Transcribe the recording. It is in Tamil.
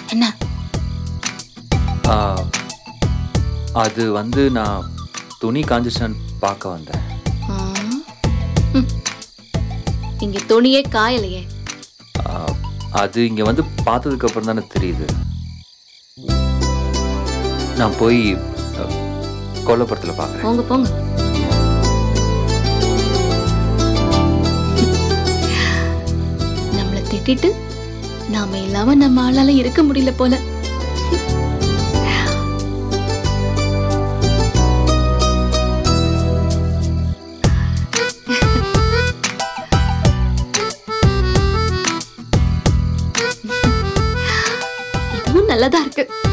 என்ன ஆ, அது வந்து நான் துணி காஞ்சிச்சான்னு பார்க்க வந்தேன் ஆ? ம். இங்க துணியே காயலையே ஆ, அது இங்கே வந்து பார்த்ததுக்கு அப்புறம் தானே தெரியுது நான் போய் அ, கொல்லப்புறத்தில் பார்க்குறேன் போங்க போங்க நம்மள திட்டிட்டு நாம இல்லாம நம்ம ஆளால இருக்க முடியல போல இதுவும் நல்லதா இருக்கு